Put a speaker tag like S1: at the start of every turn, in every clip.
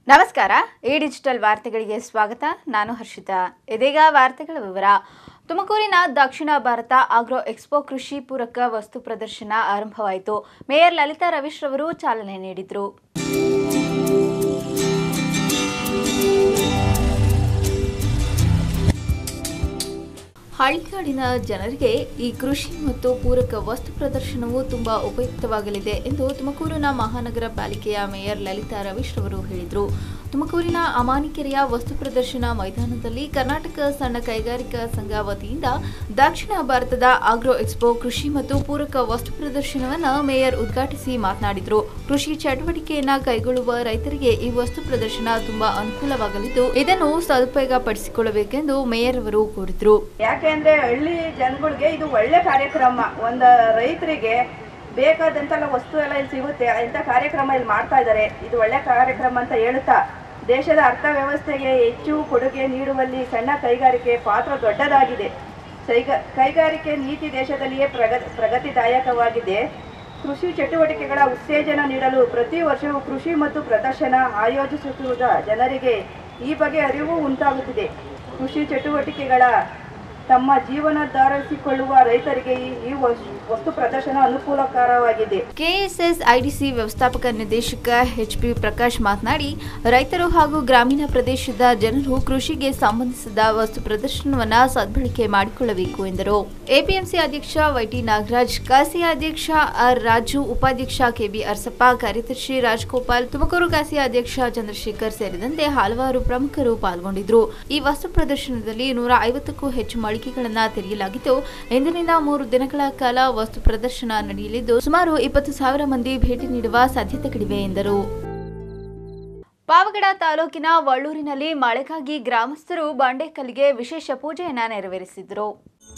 S1: ನಮಸ್ಕಾರ ಈ ಡಿಜಿಟಲ್ ವಾರ್ತೆಗಳಿಗೆ ಸ್ವಾಗತ ನಾನು ಹರ್ಷಿತಾ ಇದೀಗ ವಾರ್ತೆಗಳ ವಿವರ ತುಮಕೂರಿನ ದಕ್ಷಿಣ ಭಾರತ ಆಗ್ರೋ ಎಕ್ಸ್ಪೋ ಕೃಷಿ ಪೂರಕ ವಸ್ತು ಪ್ರದರ್ಶನ ಆರಂಭವಾಯಿತು ಮೇಯರ್ ಲಲಿತಾ ರವೀಶ್ ರವರು ಚಾಲನೆ ನೀಡಿದರು ಹಳ್ಳಿಗಾಡಿನ ಜನರಿಗೆ ಈ ಕೃಷಿ ಮತ್ತು ಪೂರಕ ವಸ್ತು ಪ್ರದರ್ಶನವು ತುಂಬಾ ಉಪಯುಕ್ತವಾಗಲಿದೆ ಎಂದು ತುಮಕೂರಿನ ಮಹಾನಗರ ಪಾಲಿಕೆಯ ಮೇಯರ್ ಲಲಿತಾ ರವೀಶ್ ರವರು ಹೇಳಿದರು ತುಮಕೂರಿನ ಅಮಾನಿಕೆರೆಯ ವಸ್ತು ಪ್ರದರ್ಶನ ಮೈದಾನದಲ್ಲಿ ಕರ್ನಾಟಕ ಸಣ್ಣ ಕೈಗಾರಿಕಾ ಸಂಘ ವತಿಯಿಂದ ದಕ್ಷಿಣ ಭಾರತದ ಆಗ್ರೋ ಎಕ್ಸ್ಪೋ ಕೃಷಿ ಮತ್ತು ಪೂರಕ ವಸ್ತು ಪ್ರದರ್ಶನವನ್ನು ಮೇಯರ್ ಉದ್ಘಾಟಿಸಿ ಮಾತನಾಡಿದರು ಕೃಷಿ ಚಟುವಟಿಕೆಯನ್ನ ಕೈಗೊಳ್ಳುವ ರೈತರಿಗೆ ಈ ವಸ್ತು ಪ್ರದರ್ಶನ ತುಂಬಾ ಅನುಕೂಲವಾಗಲಿದ್ದು ಇದನ್ನು ಸದುಪಯೋಗ ಪಡಿಸಿಕೊಳ್ಳಬೇಕೆಂದು ಮೇಯರ್ ಅವರು ಕೋರಿದರು
S2: ಯಾಕೆ ಅಂದ್ರೆ ಹಳ್ಳಿ ಜನಗಳಿಗೆ ಇದು ಒಳ್ಳೆ ಕಾರ್ಯಕ್ರಮ ಒಂದು ರೈತರಿಗೆ ಬೇಕಾದಂತೆಲ್ಲ ವಸ್ತು ಎಲ್ಲ ಇಲ್ಲಿ ಸಿಗುತ್ತೆ ಇಂಥ ಕಾರ್ಯಕ್ರಮ ಇಲ್ಲಿ ಮಾಡ್ತಾ ಇದ್ದಾರೆ ಇದು ಒಳ್ಳೆ ಕಾರ್ಯಕ್ರಮ ಅಂತ ಹೇಳ್ತಾ ದೇಶದ ಅರ್ಥವ್ಯವಸ್ಥೆಗೆ ಹೆಚ್ಚು ಕೊಡುಗೆ ನೀಡುವಲ್ಲಿ ಸಣ್ಣ ಕೈಗಾರಿಕೆ ಪಾತ್ರ ದೊಡ್ಡದಾಗಿದೆ ಕೈಗ ಕೈಗಾರಿಕೆ ನೀತಿ ದೇಶದಲ್ಲಿಯೇ ಪ್ರಗ ಪ್ರಗತಿದಾಯಕವಾಗಿದೆ ಕೃಷಿ ಚಟುವಟಿಕೆಗಳ ಉತ್ತೇಜನ ನೀಡಲು ಪ್ರತಿ ವರ್ಷವೂ ಕೃಷಿ ಮತ್ತು ಪ್ರದರ್ಶನ ಆಯೋಜಿಸುತ್ತಿರುವ ಜನರಿಗೆ ಈ ಬಗ್ಗೆ ಅರಿವು ಉಂಟಾಗುತ್ತಿದೆ ಕೃಷಿ ಚಟುವಟಿಕೆಗಳ ತಮ್ಮ ಜೀವನಾಧಾರಿಸಿಕೊಳ್ಳುವ ರೈತರಿಗೆ ಈ- ಈ ವಸ್- ವಸ್ತು ಪ್ರದರ್ಶನ ಅನುಕೂಲಕರವಾಗಿದೆ
S1: ಕೆಎಸ್ಎಸ್ ಐಡಿಸಿ ವ್ಯವಸ್ಥಾಪಕ ನಿರ್ದೇಶಕ ಎಚ್ ಪಿ ಪ್ರಕಾಶ್ ಮಾತನಾಡಿ ರೈತರು ಹಾಗೂ ಗ್ರಾಮೀಣ ಪ್ರದೇಶದ ಜನರು ಕೃಷಿಗೆ ಸಂಬಂಧಿಸಿದ ವಸ್ತು ಪ್ರದರ್ಶನವನ್ನ ಸದ್ಬಳಕೆ ಮಾಡಿಕೊಳ್ಳಬೇಕು ಎಂದರು ಎಪಿಎಂಸಿ ಅಧ್ಯಕ್ಷ ವೈಟಿ ನಾಗರಾಜ್ ಕಾಸಿ ಅಧ್ಯಕ್ಷ ಆರ್ ರಾಜು ಉಪಾಧ್ಯಕ್ಷ ಕೆಬಿ ಅರ್ಸಪ್ಪ ಕಾರ್ಯದರ್ಶಿ ರಾಜ್ಗೋಪಾಲ್ ತುಮಕೂರು ಕಾಸಿ ಅಧ್ಯಕ್ಷ ಚಂದ್ರಶೇಖರ್ ಸೇರಿದಂತೆ ಹಲವಾರು ಪ್ರಮುಖರು ಪಾಲ್ಗೊಂಡಿದ್ರು ಈ ವಸ್ತು ಪ್ರದರ್ಶನದಲ್ಲಿ ನೂರ ಐವತ್ತಕ್ಕೂ ಹೆಚ್ಚು ಮಳಿಗೆಗಳನ್ನ ತೆರೆಯಲಾಗಿದ್ದು ಇಂದಿನಿಂದ ಮೂರು ದಿನಗಳ ಕಾಲ ವಸ್ತು ಪ್ರದರ್ಶನ ನಡೆಯಲಿದ್ದು ಸುಮಾರು ಇಪ್ಪತ್ತು ಸಾವಿರ ಮಂದಿ ಭೇಟಿ ನೀಡುವ ಸಾಧ್ಯತೆಗಳಿವೆ ಎಂದರು ಪಾವಗಡ ತಾಲೂಕಿನ ವಳ್ಳೂರಿನಲ್ಲಿ ಮಳೆಗಾಗಿ ಗ್ರಾಮಸ್ಥರು ಬಂಡೆಕಲ್ಲಿಗೆ ವಿಶೇಷ ಪೂಜೆಯನ್ನ ನೆರವೇರಿಸಿದರು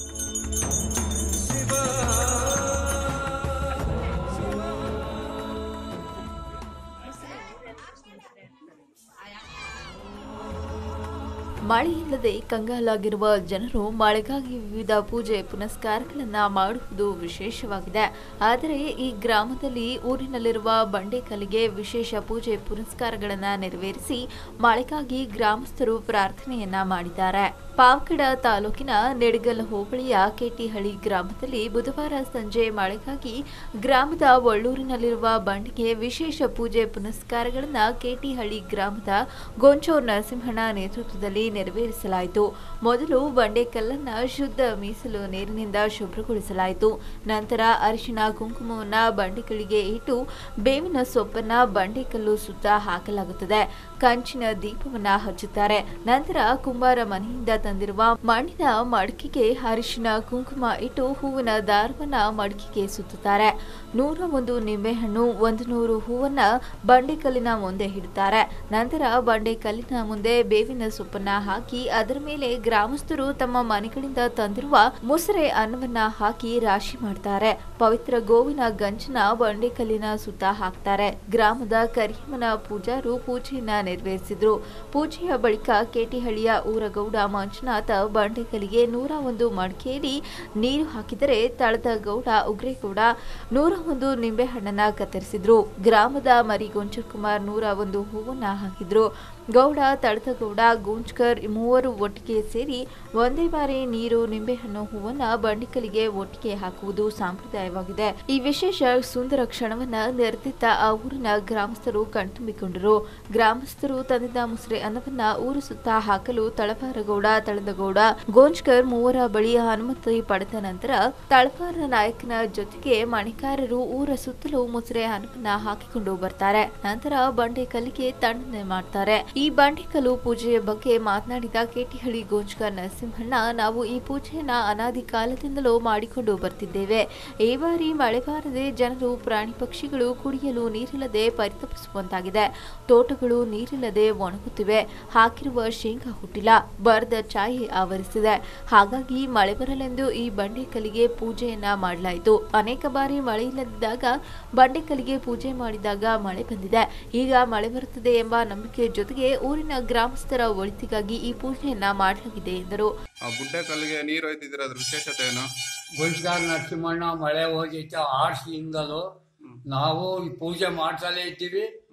S1: ಮಳೆಯಿಲ್ಲದೆ ಕಂಗಾಲಾಗಿರುವ ಜನರು ಮಳೆಗಾಗಿ ವಿವಿಧ ಪೂಜೆ ಪುನಸ್ಕಾರಗಳನ್ನ ಮಾಡುವುದು ವಿಶೇಷವಾಗಿದೆ ಆದರೆ ಈ ಗ್ರಾಮದಲ್ಲಿ ಊರಿನಲ್ಲಿರುವ ಬಂಡೆಕಲ್ಲಿಗೆ ವಿಶೇಷ ಪೂಜೆ ಪುನಸ್ಕಾರಗಳನ್ನ ನೆರವೇರಿಸಿ ಮಳೆಗಾಗಿ ಗ್ರಾಮಸ್ಥರು ಪ್ರಾರ್ಥನೆಯನ್ನ ಮಾಡಿದ್ದಾರೆ ಪಾವಗಡ ತಾಲೂಕಿನ ನೆಡಗಲ್ ಹೋಬಳಿಯ ಕೆಟಿಹಳ್ಳಿ ಗ್ರಾಮದಲ್ಲಿ ಬುಧವಾರ ಸಂಜೆ ಮಳೆಗಾಗಿ ಗ್ರಾಮದ ಒಳ್ಳೂರಿನಲ್ಲಿರುವ ಬಂಡೆಗೆ ವಿಶೇಷ ಪೂಜೆ ಪುನಸ್ಕಾರಗಳನ್ನ ಕೆಟಿಹಳ್ಳಿ ಗ್ರಾಮದ ಗೊಂಚೂರ್ ನರಸಿಂಹಣ್ಣ ನೇತೃತ್ವದಲ್ಲಿ ನೆರವೇರಿಸಲಾಯಿತು ಮೊದಲು ಬಂಡೆಕಲ್ಲನ್ನ ಶುದ್ಧ ಮೀಸಲು ನೀರಿನಿಂದ ಶುಭ್ರಗೊಳಿಸಲಾಯಿತು ನಂತರ ಅರಿಶಿನ ಕುಂಕುಮವನ್ನ ಬಂಡೆಗಳಿಗೆ ಇಟ್ಟು ಬೇವಿನ ಸೊಪ್ಪನ್ನ ಬಂಡೆಕಲ್ಲು ಸುತ್ತ ಹಾಕಲಾಗುತ್ತದೆ ಕಂಚಿನ ದೀಪವನ್ನ ಹಚ್ಚುತ್ತಾರೆ ನಂತರ ಕುಂಬಾರ ಮನೆಯಿಂದ ತಂದಿರುವ ಮಣ್ಣಿನ ಮಡಕೆಗೆ ಅರಿಶಿನ ಕುಂಕುಮ ಇಟ್ಟು ಹೂವಿನ ದಾರವನ್ನ ಮಡಕೆಗೆ ಸುತ್ತುತ್ತಾರೆ ನೂರ ಒಂದು ನಿಂಬೆಹಣ್ಣು ಒಂದು ನೂರು ಹೂವನ್ನ ಬಂಡೆಕಲ್ಲಿನ ಮುಂದೆ ಇಡುತ್ತಾರೆ ನಂತರ ಬಂಡೆಕಲ್ಲಿನ ಮುಂದೆ ಬೇವಿನ ಸೊಪ್ಪನ್ನ ಹಾಕಿ ಅದರ ಮೇಲೆ ಗ್ರಾಮಸ್ಥರು ತಮ್ಮ ಮನೆಗಳಿಂದ ತಂದಿರುವ ಮುಸರೆ ಅನ್ನವನ್ನ ಹಾಕಿ ರಾಶಿ ಮಾಡ್ತಾರೆ ಪವಿತ್ರ ಗೋವಿನ ಗಂಜನ ಬಂಡೆಕಲ್ಲಿನ ಸುತ್ತ ಹಾಕ್ತಾರೆ ಗ್ರಾಮದ ಕರಿಯಮ್ಮನ ಪೂಜಾರು ಪೂಜೆಯನ್ನ ನೆರವೇರಿಸಿದ್ರು ಪೂಜೆಯ ಬಳಿಕ ಕೇಟಿಹಳ್ಳಿಯ ಊರಗೌಡ ಮಂಜುನಾಥ ಬಂಡೆಕಲ್ಲಿಗೆ ನೂರ ಒಂದು ಮಡಿಕೆಯಲ್ಲಿ ನೀರು ಹಾಕಿದರೆ ತಳದ ಗೌಡ ಉಗ್ರೇಗೌಡ ನೂರ ಒಂದು ನಿಂಬೆಹಣ್ಣನ್ನ ಕತ್ತರಿಸಿದ್ರು ಗ್ರಾಮದ ಮರಿ ಗೊಂಚರ್ ಕುಮಾರ್ ನೂರ ಒಂದು ಹೂವನ್ನ ಹಾಕಿದ್ರು ಗೌಡ ತಳದಗೌಡ ಗೂಂಜ್ಕರ್ ಮೂವರು ಒಟ್ಟಿಗೆ ಸೇರಿ ಒಂದೇ ಬಾರಿ ನೀರು ನಿಂಬೆಹಣ್ಣು ಹೂವನ್ನ ಬಂಡಿಕಲಿಗೆ ಒಟ್ಟಿಗೆ ಹಾಕುವುದು ಸಂಪ್ರದಾಯವಾಗಿದೆ ಈ ವಿಶೇಷ ಸುಂದರ ಕ್ಷಣವನ್ನ ನೆರೆದಿದ್ದ ಆ ಊರಿನ ಗ್ರಾಮಸ್ಥರು ಕಣ್ತುಂಬಿಕೊಂಡರು ಗ್ರಾಮಸ್ಥರು ತಂದಿದ್ದ ಮುಸ್ರೆ ಅನ್ನವನ್ನ ಊರು ಸುತ್ತ ಹಾಕಲು ತಳವಾರಗೌಡ ತಳದಗೌಡ ಗೋಂಜ್ಕರ್ ಮೂವರ ಬಳಿ ಅನುಮತಿ ಪಡೆದ ನಂತರ ತಳವಾರ ನಾಯಕನ ಜೊತೆಗೆ ಮಣಿಕಾರರು ಊರ ಸುತ್ತಲೂ ಮುಸ್ರೆ ಅನ್ನವನ್ನ ಹಾಕಿಕೊಂಡು ಬರ್ತಾರೆ ನಂತರ ಬಂಡೆಕಲ್ಲಿಗೆ ತಣ್ಣನೆ ಮಾಡ್ತಾರೆ ಈ ಬಂಡೆಕಲ್ಲು ಪೂಜೆಯ ಬಗ್ಗೆ ಮಾತನಾಡಿದ ಕೇಟಿಹಳ್ಳಿ ಗೋಂಜ್ಕರ್ ನರಸಿಂಹಣ್ಣ ನಾವು ಈ ಪೂಜೆಯನ್ನ ಅನಾದಿ ಕಾಲದಿಂದಲೂ ಮಾಡಿಕೊಂಡು ಬರ್ತಿದ್ದೇವೆ ಈ ಬಾರಿ ಮಳೆ ಬಾರದೆ ಜನರು ಪ್ರಾಣಿ ಪಕ್ಷಿಗಳು ಕುಡಿಯಲು ನೀರಿಲ್ಲದೆ ಪರಿತಪಿಸುವಂತಾಗಿದೆ ತೋಟಗಳು ನೀರಿಲ್ಲದೆ ಒಣಗುತ್ತಿವೆ ಹಾಕಿರುವ ಶೇಂಗಾ ಹುಟ್ಟಿಲ್ಲ ಬರದ ಛಾಯೆ ಆವರಿಸಿದೆ ಹಾಗಾಗಿ ಮಳೆ ಬರಲೆಂದು ಈ ಬಂಡೆಕಲ್ಲಿಗೆ ಪೂಜೆಯನ್ನ ಮಾಡಲಾಯಿತು ಅನೇಕ ಬಾರಿ ಮಳೆ ಇಲ್ಲದಿದ್ದಾಗ ಬಂಡೆಕಲ್ಲಿಗೆ ಪೂಜೆ ಮಾಡಿದಾಗ ಮಳೆ ಬಂದಿದೆ ಈಗ ಮಳೆ ಬರುತ್ತದೆ ಎಂಬ ನಂಬಿಕೆ ಜೊತೆಗೆ ಊರಿನ ಗ್ರಾಮಸ್ಥರ ಒಳಿತಿಗಾಗಿ ಈ ಪೂಜೆಯನ್ನ ಮಾಡಲಾಗಿದೆ ಎಂದರು
S3: ಆ ಗುಡ್ಡೆ ಕಲ್ಲಿಗೆ ನೀರು ಒಯ್ದಿದ್ದೀರ ಅದ್ರ ವಿಶೇಷತೆ ಏನು
S4: ಗುಂಜ್ಗಾರ್ ನರಸಿಂಹಣ್ಣ ಮಳೆ ಹೋಗಿತ್ತು ಆರ್ಸಿಯಿಂದಲೂ ನಾವು ಈ ಪೂಜೆ ಮಾಡ್ತಲೇ ಇದ್ದೀವಿ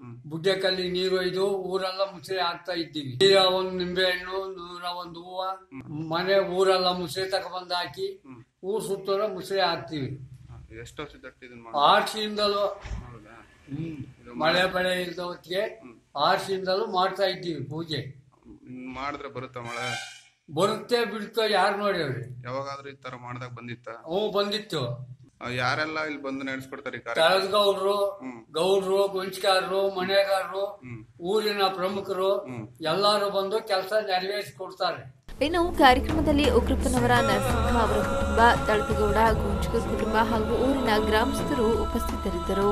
S4: ಬುಡ್ಡೆಕಲ್ಲಿ ನೀರು ಒಯ್ದು ಊರೆಲ್ಲ ಮುಸುರೆ ಹಾಕ್ತಾ ಇದ್ದೀವಿ ನೂರ ಒಂದು ನಿಂಬೆ ಹಣ್ಣು ನೂರ ಒಂದು ಹೂವ ಮನೆ ಊರೆಲ್ಲ ಮುಸುರೆ ತಗೊಬಂದು ಹಾಕಿ ಊರ್ ಸುತ್ತೋರ ಮುಸುರೆ ಹಾಕ್ತಿವಿ
S3: ಎಷ್ಟು ವರ್ಷದ ಇದನ್ನ ಮಾಡಿ
S4: ಆರ್ಸಿಯಿಂದಲೂ
S3: ಹೌದಾ
S4: ಹ್ಮ್ ಮಳೆ ಬೆಳೆ ಇಲ್ದ ಹೊತ್ತಿಗೆ ಆರ್ಸಿಯಿಂದಲೂ ಮಾಡ್ತಾ ಇದ್ದೀವಿ ಪೂಜೆ
S3: ಹಿಂಗ್ ಮಾಡಿದ್ರೆ ಬರುತ್ತಾ ಮಳೆ
S4: ಬರುತ್ತೆ ಬಿಡುತ್ತೋ ಯಾರು ನೋಡ್ಯಾವ್ರಿ
S3: ಯಾವಾಗಾದ್ರೂ ಈ ತರ ಮಾಡ್ದಾಗ ಬಂದಿತ್ತ
S4: ಹ್ಞೂ ಬಂದಿತ್ತು
S3: ಯಾರೆಲ್ಲ ಇಲ್ಲಿ ಬಂದು ನಡೆಸ್ಕೊಡ್ತಾರೆ ಈ ಕಾರ್ಯ
S4: ತಳದ್ಗೌಡ್ರು ಗೌಡ್ರು ಗೊಂಚಕಾರರು ಮನೆಗಾರರು ಊರಿನ ಪ್ರಮುಖರು ಎಲ್ಲಾರು ಬಂದು ಕೆಲಸ ನೆರವೇರಿಸಿಕೊಡ್ತಾರೆ
S1: ಇನ್ನು ಕಾರ್ಯಕ್ರಮದಲ್ಲಿ ಉಗ್ರಪ್ಪನವರ ನರಸಿಂಹ ಅವರ ಕುಟುಂಬ ತಳಕಗೌಡ ಗುಂಜಕರ್ ಕುಟುಂಬ ಹಾಗೂ ಊರಿನ ಗ್ರಾಮಸ್ಥರು ಉಪಸ್ಥಿತರಿದ್ದರು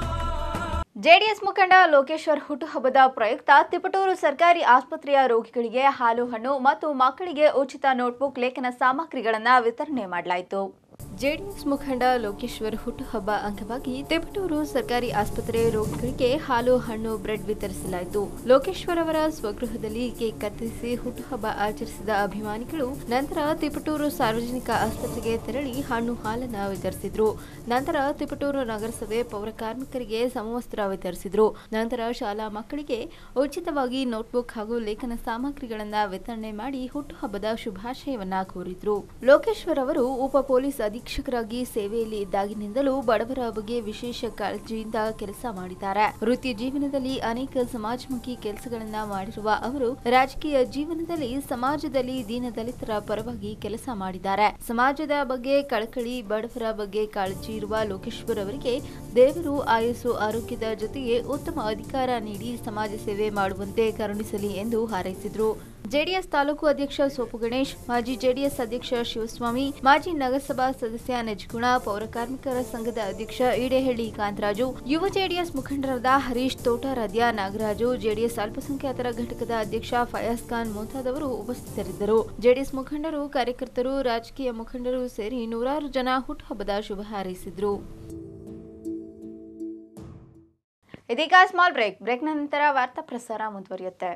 S5: ಜೆಡಿಎಸ್ ಮುಖಂಡ ಲೋಕೇಶ್ವರ್ ಹುಟ್ಟುಹಬ್ಬದ ಪ್ರಯುಕ್ತ ತಿಪಟೂರು ಸರ್ಕಾರಿ ಆಸ್ಪತ್ರೆಯ ರೋಗಿಗಳಿಗೆ ಹಾಲು ಹಣ್ಣು ಮತ್ತು ಮಕ್ಕಳಿಗೆ ಉಚಿತ ನೋಟ್ಬುಕ್ ಲೇಖನ ಸಾಮಗ್ರಿಗಳನ್ನು ವಿತರಣೆ ಮಾಡಲಾಯಿತು
S1: ಜೆಡಿಎಸ್ ಮುಖಂಡ ಲೋಕೇಶ್ವರ್ ಹುಟ್ಟುಹಬ್ಬ ಅಂಗವಾಗಿ ತಿಪಟೂರು ಸರ್ಕಾರಿ ಆಸ್ಪತ್ರೆ ರೋಗಿಗಳಿಗೆ ಹಾಲು ಹಣ್ಣು ಬ್ರೆಡ್ ವಿತರಿಸಲಾಯಿತು ಲೋಕೇಶ್ವರ್ ಅವರ ಸ್ವಗೃಹದಲ್ಲಿ ಕೇಕ್ ಕತ್ತರಿಸಿ ಹುಟ್ಟುಹಬ್ಬ ಆಚರಿಸಿದ ಅಭಿಮಾನಿಗಳು ನಂತರ ತಿಪಟೂರು ಸಾರ್ವಜನಿಕ ಆಸ್ಪತ್ರೆಗೆ ತೆರಳಿ ಹಣ್ಣು ಹಾಲನ್ನ ವಿತರಿಸಿದ್ರು ನಂತರ ತಿಪಟೂರು ನಗರಸಭೆ ಪೌರ ಕಾರ್ಮಿಕರಿಗೆ ಸಮವಸ್ತ್ರ ವಿತರಿಸಿದ್ರು ನಂತರ ಶಾಲಾ ಮಕ್ಕಳಿಗೆ ಉಚಿತವಾಗಿ ನೋಟ್ಬುಕ್ ಹಾಗೂ ಲೇಖನ ಸಾಮಗ್ರಿಗಳನ್ನ ವಿತರಣೆ ಮಾಡಿ ಹುಟ್ಟುಹಬ್ಬದ ಶುಭಾಶಯವನ್ನ ಕೋರಿದ್ರು ಲೋಕೇಶ್ವರ್ ಅವರು ಉಪ ಪೊಲೀಸ್ ಅಧೀಕ್ಷಕರಾಗಿ ಸೇವೆಯಲ್ಲಿ ಇದ್ದಾಗಿನಿಂದಲೂ ಬಡವರ ಬಗ್ಗೆ ವಿಶೇಷ ಕಾಳಜಿಯಿಂದ ಕೆಲಸ ಮಾಡಿದ್ದಾರೆ ವೃತ್ತಿ ಜೀವನದಲ್ಲಿ ಅನೇಕ ಸಮಾಜಮುಖಿ ಕೆಲಸಗಳನ್ನ ಮಾಡಿರುವ ಅವರು ರಾಜಕೀಯ ಜೀವನದಲ್ಲಿ ಸಮಾಜದಲ್ಲಿ ದೀನದಲಿತರ ಪರವಾಗಿ ಕೆಲಸ ಮಾಡಿದ್ದಾರೆ ಸಮಾಜದ ಬಗ್ಗೆ ಕಳಕಳಿ ಬಡವರ ಬಗ್ಗೆ ಕಾಳಜಿ ಇರುವ ಲೋಕೇಶ್ವರ್ ಅವರಿಗೆ ದೇವರು ಆಯಸ್ಸು ಆರೋಗ್ಯದ ಜೊತೆಗೆ ಉತ್ತಮ ಅಧಿಕಾರ ನೀಡಿ ಸಮಾಜ ಸೇವೆ ಮಾಡುವಂತೆ ಕರುಣಿಸಲಿ ಎಂದು ಹಾರೈಸಿದ್ರು ಜೆಡಿಎಸ್ ತಾಲೂಕು ಅಧ್ಯಕ್ಷ ಸೋಪು ಗಣೇಶ್ ಮಾಜಿ ಜೆಡಿಎಸ್ ಅಧ್ಯಕ್ಷ ಶಿವಸ್ವಾಮಿ ಮಾಜಿ ನಗರಸಭಾ ಸದಸ್ಯ ನಜ್ಗುಣ ಪೌರ ಕಾರ್ಮಿಕರ ಸಂಘದ ಅಧ್ಯಕ್ಷ ಈಡೇಹಳ್ಳಿ ಕಾಂತರಾಜು ಯುವ ಜೆಡಿಎಸ್ ಮುಖಂಡರಾದ ಹರೀಶ್ ತೋಟಾರಾಧ್ಯ ನಾಗರಾಜು ಜೆಡಿಎಸ್ ಅಲ್ಪಸಂಖ್ಯಾತರ ಘಟಕದ ಅಧ್ಯಕ್ಷ ಫಯಾಜ್ ಖಾನ್ ಮುಂತಾದವರು ಉಪಸ್ಥಿತರಿದ್ದರು ಜೆಡಿಎಸ್ ಮುಖಂಡರು ಕಾರ್ಯಕರ್ತರು ರಾಜಕೀಯ ಮುಖಂಡರು ಸೇರಿ ನೂರಾರು ಜನ ಹುಟ್ಟುಹಬ್ಬದ ಶುಭ ಹಾರೈಸಿದ್ರು
S5: ಇದೀಗ ಸ್ಮಾಲ್ ಬ್ರೇಕ್ ಬ್ರೇಕ್ನ ನಂತರ ವಾರ್ತಾ ಪ್ರಸಾರ ಮುಂದುವರಿಯುತ್ತೆ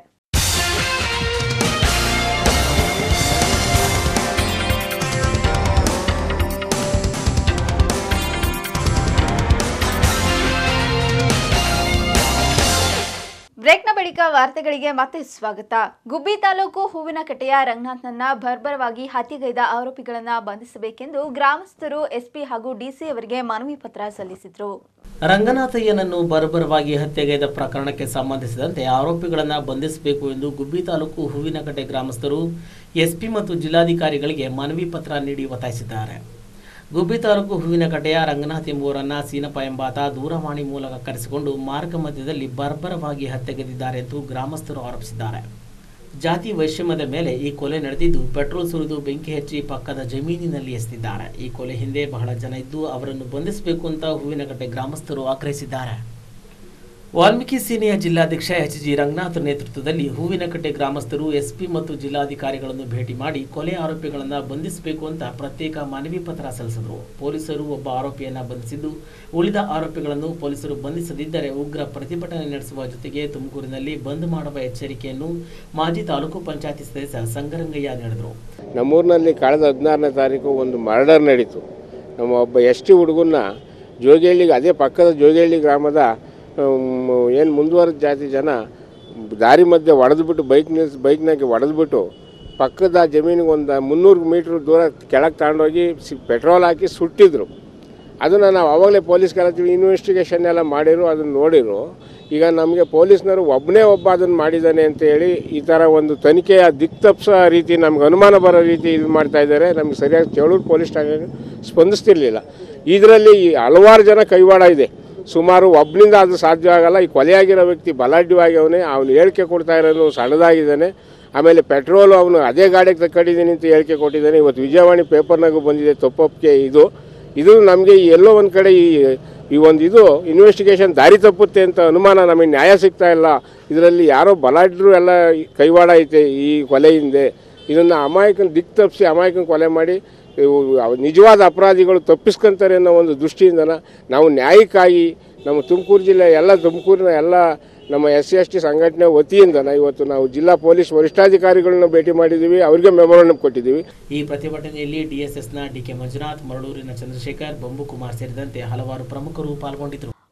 S5: ಬ್ರೇಕ್ನ ಬಳಿಕ ವಾರ್ತೆಗಳಿಗೆ ಮತ್ತೆ ಸ್ವಾಗತ ಗುಬ್ಬಿ ತಾಲೂಕು ಹೂವಿನಕಟ್ಟೆಯ ರಂಗನಾಥ್ನನ್ನ ಬರ್ಬರವಾಗಿ ಹತ್ಯೆಗೈದ ಆರೋಪಿಗಳನ್ನ ಬಂಧಿಸಬೇಕೆಂದು ಗ್ರಾಮಸ್ಥರು ಎಸ್ಪಿ ಹಾಗೂ ಡಿಸಿ ಅವರಿಗೆ ಮನವಿ ಪತ್ರ ಸಲ್ಲಿಸಿದ್ರು
S6: ರಂಗನಾಥಯ್ಯನನ್ನು ಬರ್ಬರವಾಗಿ ಹತ್ಯೆಗೈದ ಪ್ರಕರಣಕ್ಕೆ ಸಂಬಂಧಿಸಿದಂತೆ ಆರೋಪಿಗಳನ್ನು ಬಂಧಿಸಬೇಕು ಎಂದು ಗುಬ್ಬಿ ತಾಲೂಕು ಹೂವಿನಕಟ್ಟೆ ಗ್ರಾಮಸ್ಥರು ಎಸ್ಪಿ ಮತ್ತು ಜಿಲ್ಲಾಧಿಕಾರಿಗಳಿಗೆ ಮನವಿ ಪತ್ರ ನೀಡಿ ಒತ್ತಾಯಿಸಿದ್ದಾರೆ ಗುಬ್ಬಿ ತಾಲೂಕು ಹೂವಿನಕಟ್ಟೆಯ ರಂಗನಾಥ್ ಎಂಬುವರನ್ನ ಸೀನಪ್ಪ ಎಂಬಾತ ದೂರವಾಣಿ ಮೂಲಕ ಕರೆಸಿಕೊಂಡು ಮಾರ್ಗ ಮಧ್ಯದಲ್ಲಿ ಬರ್ಬರವಾಗಿ ಹತ್ಯೆಗೈದಿದ್ದಾರೆ ಎಂದು ಗ್ರಾಮಸ್ಥರು ಆರೋಪಿಸಿದ್ದಾರೆ ಜಾತಿ ವೈಷಮ್ಯದ ಮೇಲೆ ಈ ಕೊಲೆ ನಡೆದಿದ್ದು ಪೆಟ್ರೋಲ್ ಸುರಿದು ಬೆಂಕಿ ಹಚ್ಚಿ ಪಕ್ಕದ ಜಮೀನಿನಲ್ಲಿ ಎಸೆದಿದ್ದಾರೆ ಈ ಕೊಲೆ ಹಿಂದೆ ಬಹಳ ಜನ ಇದ್ದು ಅವರನ್ನು ಬಂಧಿಸಬೇಕು ಅಂತ ಹೂವಿನಕಟ್ಟೆ ಗ್ರಾಮಸ್ಥರು ಆಗ್ರಹಿಸಿದ್ದಾರೆ ವಾಲ್ಮೀಕಿ ಸೇನೆಯ ಜಿಲ್ಲಾಧ್ಯಕ್ಷ ಎಚ್ ಜಿ ರಂಗನಾಥ್ ನೇತೃತ್ವದಲ್ಲಿ ಹೂವಿನಕಟ್ಟೆ ಗ್ರಾಮಸ್ಥರು ಎಸ್ಪಿ ಮತ್ತು ಜಿಲ್ಲಾಧಿಕಾರಿಗಳನ್ನು ಭೇಟಿ ಮಾಡಿ ಕೊಲೆ ಆರೋಪಿಗಳನ್ನು ಬಂಧಿಸಬೇಕು ಅಂತ ಪ್ರತ್ಯೇಕ ಮನವಿ ಪತ್ರ ಸಲ್ಲಿಸಿದರು ಪೊಲೀಸರು ಒಬ್ಬ ಆರೋಪಿಯನ್ನ ಬಂಧಿಸಿದ್ದು ಉಳಿದ ಆರೋಪಿಗಳನ್ನು ಪೊಲೀಸರು ಬಂಧಿಸದಿದ್ದರೆ ಉಗ್ರ ಪ್ರತಿಭಟನೆ ನಡೆಸುವ ಜೊತೆಗೆ ತುಮಕೂರಿನಲ್ಲಿ ಬಂದ್ ಮಾಡುವ ಎಚ್ಚರಿಕೆಯನ್ನು ಮಾಜಿ ತಾಲೂಕು ಪಂಚಾಯತಿ ಸದಸ್ಯ ಸಂಗರಂಗಯ್ಯ ನೀಡಿದರು
S7: ನಮ್ಮೂರಿನಲ್ಲಿ ಕಳೆದ ಹದಿನಾರನೇ ತಾರೀಕು ಒಂದು ಮರ್ಡರ್ ನಡೀತು ನಮ್ಮ ಒಬ್ಬ ಎಸ್ ಟಿ ಹುಡುಗನ್ನ ಜೋಗಿಹಳ್ಳಿಗೆ ಅದೇ ಪಕ್ಕದ ಜೋಗಿಹಳ್ಳಿ ಗ್ರಾಮದ ಏನು ಮುಂದುವರೆದ ಜಾತಿ ಜನ ದಾರಿ ಮಧ್ಯೆ ಹೊಡೆದ್ಬಿಟ್ಟು ಬೈಕ್ ನಿಲ್ಸಿ ಬೈಕ್ನಾಗೆ ಹೊಡೆದ್ಬಿಟ್ಟು ಪಕ್ಕದ ಜಮೀನಿಗೆ ಒಂದು ಮುನ್ನೂರು ಮೀಟ್ರ್ ದೂರ ಕೆಳಗೆ ತಗೊಂಡೋಗಿ ಸಿ ಪೆಟ್ರೋಲ್ ಹಾಕಿ ಸುಟ್ಟಿದ್ರು ಅದನ್ನು ನಾವು ಆವಾಗಲೇ ಪೊಲೀಸ್ ಕರೆತೀವಿ ಇನ್ವೆಸ್ಟಿಗೇಷನ್ ಎಲ್ಲ ಮಾಡಿರು ಅದನ್ನು ನೋಡಿರು ಈಗ ನಮಗೆ ಪೊಲೀಸ್ನವರು ಒಬ್ಬನೇ ಒಬ್ಬ ಅದನ್ನು ಮಾಡಿದ್ದಾನೆ ಅಂತ ಹೇಳಿ ಈ ಥರ ಒಂದು ತನಿಖೆಯ ದಿಕ್ ತಪ್ಪಿಸೋ ರೀತಿ ನಮ್ಗೆ ಅನುಮಾನ ಬರೋ ರೀತಿ ಇದು ಮಾಡ್ತಾ ಇದ್ದಾರೆ ನಮ್ಗೆ ಸರಿಯಾಗಿ ಚೇಳೂರು ಪೊಲೀಸ್ ಠಾಣೆ ಸ್ಪಂದಿಸ್ತಿರ್ಲಿಲ್ಲ ಇದರಲ್ಲಿ ಹಲವಾರು ಜನ ಕೈವಾಡ ಇದೆ ಸುಮಾರು ಒಬ್ಬನಿಂದ ಅದು ಸಾಧ್ಯ ಆಗಲ್ಲ ಈ ಕೊಲೆಯಾಗಿರೋ ವ್ಯಕ್ತಿ ಬಲಾಢ್ಯವಾಗಿ ಅವನೇ ಅವನು ಹೇಳಿಕೆ ಕೊಡ್ತಾ ಇರೋನು ಸಣ್ಣದಾಗಿದ್ದಾನೆ ಆಮೇಲೆ ಪೆಟ್ರೋಲು ಅವನು ಅದೇ ಗಾಡಿಗೆ ತಕ್ಕೊಂಡಿದ್ದೀನಿ ಅಂತ ಹೇಳಿಕೆ ಕೊಟ್ಟಿದ್ದಾನೆ ಇವತ್ತು ವಿಜಯವಾಣಿ ಪೇಪರ್ನಾಗೂ ಬಂದಿದೆ ತಪ್ಪೊಪ್ಪಿಗೆ ಇದು ಇದು ನಮಗೆ ಎಲ್ಲೋ ಒಂದು ಕಡೆ ಈ ಈ ಒಂದು ಇದು ಇನ್ವೆಸ್ಟಿಗೇಷನ್ ದಾರಿ ತಪ್ಪುತ್ತೆ ಅಂತ ಅನುಮಾನ ನಮಗೆ ನ್ಯಾಯ ಸಿಗ್ತಾ ಇಲ್ಲ ಇದರಲ್ಲಿ ಯಾರೋ ಬಲಾಢ್ಯರು ಎಲ್ಲ ಕೈವಾಡ ಐತೆ ಈ ಕೊಲೆ ಹಿಂದೆ ಇದನ್ನು ಅಮಾಯಕನ ದಿಕ್ ತಪ್ಪಿಸಿ ಅಮಾಯಕನ ಕೊಲೆ ಮಾಡಿ ಇವು ಅವ್- ನಿಜವಾದ ಅಪರಾಧಿಗಳು ತಪ್ಪಿಸ್ಕೊಂತಾರೆ ಅನ್ನೋ ಒಂದು ದೃಷ್ಟಿಯಿಂದನ ನಾವು ನ್ಯಾಯಕ್ಕಾಗಿ ನಮ್ಮ ತುಮಕೂರು ಜಿಲ್ಲೆ ಎಲ್ಲ ತುಮಕೂರಿನ ಎಲ್ಲ ನಮ್ಮ ಎಸ್ ಸಿ ಎಸ್ ಟಿ ಸಂಘಟನೆ ವತಿಯಿಂದನ ಇವತ್ತು ನಾವು ಜಿಲ್ಲಾ ಪೊಲೀಸ್ ವರಿಷ್ಠಾಧಿಕಾರಿಗಳನ್ನ ಭೇಟಿ ಮಾಡಿದ್ದೀವಿ ಅವರಿಗೆ ಮೆಮೊರಂಡಮ್ ಕೊಟ್ಟಿದ್ದೀವಿ
S6: ಈ ಪ್ರತಿಭಟನೆಯಲ್ಲಿ ಡಿಎಸ್ಎಸ್ನ ಡಿಕೆ ಮಂಜುನಾಥ್ ಮರಳೂರಿನ ಚಂದ್ರಶೇಖರ್ ಬಂಬು ಕುಮಾರ್ ಸೇರಿದಂತೆ ಹಲವಾರು ಪ್ರಮುಖರು ಪಾಲ್ಗೊಂಡಿದ್ದರು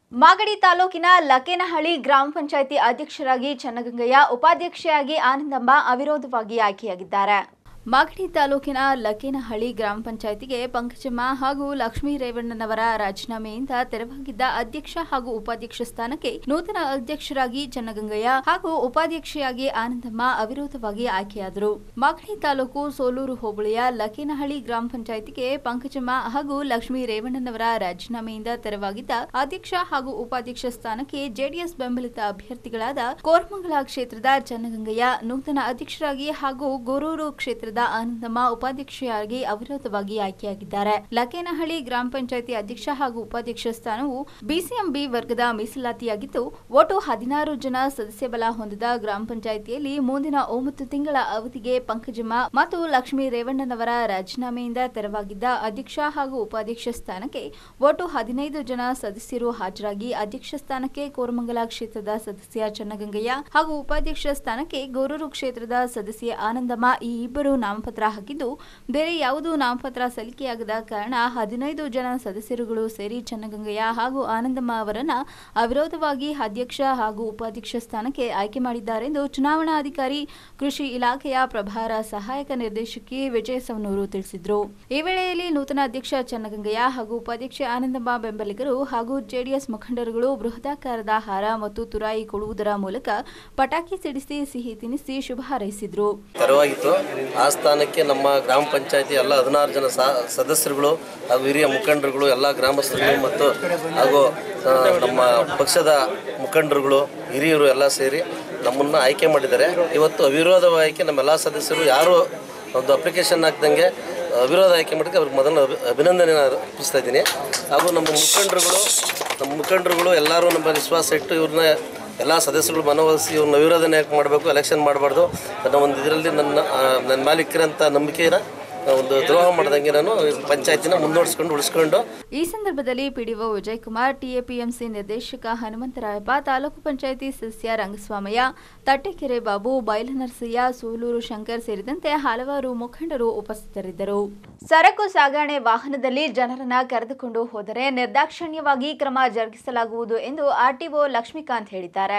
S5: ಮಾಗಡಿ ತಾಲೂಕಿನ ಲಕೇನಹಳ್ಳಿ ಗ್ರಾಮ ಪಂಚಾಯಿತಿ ಅಧ್ಯಕ್ಷರಾಗಿ ಚನ್ನಗಂಗಯ್ಯ ಉಪಾಧ್ಯಕ್ಷೆಯಾಗಿ ಆನಂದಮ್ಮ ಅವಿರೋಧವಾಗಿ ಆಯ್ಕೆಯಾಗಿದ್ದಾರೆ ಮಾಗಡಿ ತಾಲೂಕಿನ ಲಕೇನಹಳ್ಳಿ ಗ್ರಾಮ ಪಂಚಾಯಿತಿಗೆ ಪಂಕಜಮ್ಮ ಹಾಗೂ ಲಕ್ಷ್ಮೀ ರೇವಣ್ಣನವರ ರಾಜೀನಾಮೆಯಿಂದ ತೆರವಾಗಿದ್ದ ಅಧ್ಯಕ್ಷ ಹಾಗೂ ಉಪಾಧ್ಯಕ್ಷ ಸ್ಥಾನಕ್ಕೆ ನೂತನ ಅಧ್ಯಕ್ಷರಾಗಿ ಚನ್ನಗಂಗಯ್ಯ ಹಾಗೂ ಉಪಾಧ್ಯಕ್ಷೆಯಾಗಿ ಆನಂದಮ್ಮ ಅವಿರೋಧವಾಗಿ ಆಯ್ಕೆಯಾದರು ಮಾಗಡಿ ತಾಲೂಕು ಸೋಲೂರು ಹೋಬಳಿಯ ಲಕೇನಹಳ್ಳಿ ಗ್ರಾಮ ಪಂಚಾಯಿತಿಗೆ ಪಂಕಜಮ್ಮ ಹಾಗೂ ಲಕ್ಷ್ಮೀ ರೇವಣ್ಣನವರ ರಾಜೀನಾಮೆಯಿಂದ ತೆರವಾಗಿದ್ದ ಅಧ್ಯಕ್ಷ ಹಾಗೂ ಉಪಾಧ್ಯಕ್ಷ ಸ್ಥಾನಕ್ಕೆ ಜೆಡಿಎಸ್ ಬೆಂಬಲಿತ ಅಭ್ಯರ್ಥಿಗಳಾದ ಕೋರಮಂಗಲ ಕ್ಷೇತ್ರದ ಚನ್ನಗಂಗಯ್ಯ ನೂತನ ಅಧ್ಯಕ್ಷರಾಗಿ ಹಾಗೂ ಗೊರೂರು ಕ್ಷೇತ್ರದ ಆನಂದಮ್ಮ ಉಪಾಧ್ಯಕ್ಷೆಯಾಗಿ ಅವಿರೋಧವಾಗಿ ಆಯ್ಕೆಯಾಗಿದ್ದಾರೆ ಲಕೇನಹಳ್ಳಿ ಗ್ರಾಮ ಪಂಚಾಯಿತಿ ಅಧ್ಯಕ್ಷ ಹಾಗೂ ಉಪಾಧ್ಯಕ್ಷ ಸ್ಥಾನವು ಬಿಸಿಎಂಬಿ ವರ್ಗದ ಮೀಸಲಾತಿಯಾಗಿದ್ದು ಒಟ್ಟು ಹದಿನಾರು ಜನ ಸದಸ್ಯ ಬಲ ಹೊಂದಿದ ಗ್ರಾಮ ಪಂಚಾಯಿತಿಯಲ್ಲಿ ಮುಂದಿನ ಒಂಬತ್ತು ತಿಂಗಳ ಅವಧಿಗೆ ಪಂಕಜಮ್ಮ ಮತ್ತು ಲಕ್ಷ್ಮೀ ರೇವಣ್ಣನವರ ರಾಜೀನಾಮೆಯಿಂದ ತೆರವಾಗಿದ್ದ ಅಧ್ಯಕ್ಷ ಹಾಗೂ ಉಪಾಧ್ಯಕ್ಷ ಸ್ಥಾನಕ್ಕೆ ಒಟ್ಟು ಹದಿನೈದು ಜನ ಸದಸ್ಯರು ಹಾಜರಾಗಿ ಅಧ್ಯಕ್ಷ ಸ್ಥಾನಕ್ಕೆ ಕೋರಮಂಗಲ ಕ್ಷೇತ್ರದ ಸದಸ್ಯ ಚನ್ನಗಂಗಯ್ಯ ಹಾಗೂ ಉಪಾಧ್ಯಕ್ಷ ಸ್ಥಾನಕ್ಕೆ ಗೊರೂರು ಕ್ಷೇತ್ರದ ಸದಸ್ಯೆ ಆನಂದಮ್ಮ ಈ ಇಬ್ಬರು ನಾಮಪತ್ರ ಹಾಕಿದ್ದು ಬೇರೆ ಯಾವುದೂ ನಾಮಪತ್ರ ಸಲ್ಲಿಕೆಯಾಗದ ಕಾರಣ ಹದಿನೈದು ಜನ ಸದಸ್ಯರುಗಳು ಸೇರಿ ಚನ್ನಗಂಗಯ್ಯ ಹಾಗೂ ಆನಂದಮ್ಮ ಅವರನ್ನ ಅವಿರೋಧವಾಗಿ ಅಧ್ಯಕ್ಷ ಹಾಗೂ ಉಪಾಧ್ಯಕ್ಷ ಸ್ಥಾನಕ್ಕೆ ಆಯ್ಕೆ ಮಾಡಿದ್ದಾರೆಂದು ಚುನಾವಣಾಧಿಕಾರಿ ಕೃಷಿ ಇಲಾಖೆಯ ಪ್ರಭಾರ ಸಹಾಯಕ ನಿರ್ದೇಶಕಿ ವಿಜಯ ಸವನೂರು ತಿಳಿಸಿದರು ಈ ವೇಳೆಯಲ್ಲಿ ನೂತನ ಅಧ್ಯಕ್ಷ ಚನ್ನಗಂಗಯ್ಯ ಹಾಗೂ ಉಪಾಧ್ಯಕ್ಷೆ ಆನಂದಮ್ಮ ಬೆಂಬಲಿಗರು ಹಾಗೂ ಜೆಡಿಎಸ್ ಮುಖಂಡರುಗಳು ಬೃಹದಾಕಾರದ ಹಾರ ಮತ್ತು ತುರಾಯಿ ಕೊಡುವುದರ ಮೂಲಕ ಪಟಾಕಿ ಸಿಡಿಸಿ ಸಿಹಿ ತಿನ್ನಿಸಿ ಶುಭ ಹಾರೈಸಿದ್ರು
S8: ತೆರವಾಗಿತ್ತು ಆ ಸ್ಥಾನಕ್ಕೆ ನಮ್ಮ ಗ್ರಾಮ ಪಂಚಾಯತಿ ಎಲ್ಲ ಹದಿನಾರು ಜನ ಸಾ ಸದಸ್ಯರುಗಳು ಹಾಗೂ ಹಿರಿಯ ಮುಖಂಡರುಗಳು ಎಲ್ಲ ಗ್ರಾಮಸ್ಥರುಗಳು ಮತ್ತು ಹಾಗೂ ಆ, ನಮ್ಮ ಪಕ್ಷದ ಮುಖಂಡರುಗಳು ಹಿರಿಯರು ಎಲ್ಲ ಸೇರಿ ನಮ್ಮನ್ನು ಆಯ್ಕೆ ಮಾಡಿದ್ದಾರೆ ಇವತ್ತು ಅವಿರೋಧವಾಗಿ ನಮ್ಮೆಲ್ಲ ಸದಸ್ಯರು ಯಾರು ಒಂದು ಅಪ್ಲಿಕೇಶನ್ ಹಾಕ್ದಂಗೆ ಅವಿರೋಧ ಆಯ್ಕೆ ಮಾಡಿದ್ರೆ ಅವ್ರಿಗೆ ಮೊದಲು ಅಭಿ ಅಭಿನಂದನೆ ಅರ್ಪಿಸ್ತಾ ಇದ್ದೀನಿ ಹಾಗೂ ನಮ್ಮ ಮುಖಂಡರುಗಳು ನಮ್ಮ ಮುಖಂಡರುಗಳು ಎಲ್ಲರೂ ನಮ್ಮ ವಿಶ್ವಾಸ ಇಟ್ಟು ಇವ್ರನ್ನ ಎಲ್ಲ ಸದಸ್ಯರುಗಳು ಮನವೊಲಿಸಿ ಇವ್ರನ್ನ ವಿರೋಧನೆ ಯಾಕೆ ಮಾಡಬೇಕು ಎಲೆಕ್ಷನ್ ಮಾಡಬಾರ್ದು ಅನ್ನೋ ಒಂದು ಇದರಲ್ಲಿ ನನ್ನ ಆ, ನನ್ನ ಮಾಲೀಕರಂಥ ನಂಬಿಕೆನ ಒಂದು ದ್ರೋಹ ಮಾಡ್ದಂಗೆ ನಾನು ಪಂಚಾಯತಿನ ಮುನ್ನಡೆಸ್ಕೊಂಡು ಉಳಿಸ್ಕೊಂಡು
S5: ಈ ಸಂದರ್ಭದಲ್ಲಿ ಪಿಡಿಒ ವಿಜಯಕುಮಾರ್ ಟಿಎಪಿಎಂಸಿ ನಿರ್ದೇಶಕ ಹನುಮಂತರಾಯಪ್ಪ ತಾಲೂಕು ಪಂಚಾಯಿತಿ ಸದಸ್ಯ ರಂಗಸ್ವಾಮಯ್ಯ ತಟ್ಟೆಕೆರೆ ಬಾಬು ಬೈಲನರಸಯ್ಯ ಸೂಲೂರು ಶಂಕರ್ ಸೇರಿದಂತೆ ಹಲವಾರು ಮುಖಂಡರು ಉಪಸ್ಥಿತರಿದ್ದರು ಸರಕು ಸಾಗಣೆ ವಾಹನದಲ್ಲಿ ಜನರನ್ನ ಕರೆದುಕೊಂಡು ಹೋದರೆ ನಿರ್ದಾಕ್ಷಿಣ್ಯವಾಗಿ ಕ್ರಮ ಜರುಗಿಸಲಾಗುವುದು ಎಂದು ಆರ್ಟಿಒ ಲಕ್ಷ್ಮೀಕಾಂತ್ ಹೇಳಿದ್ದಾರೆ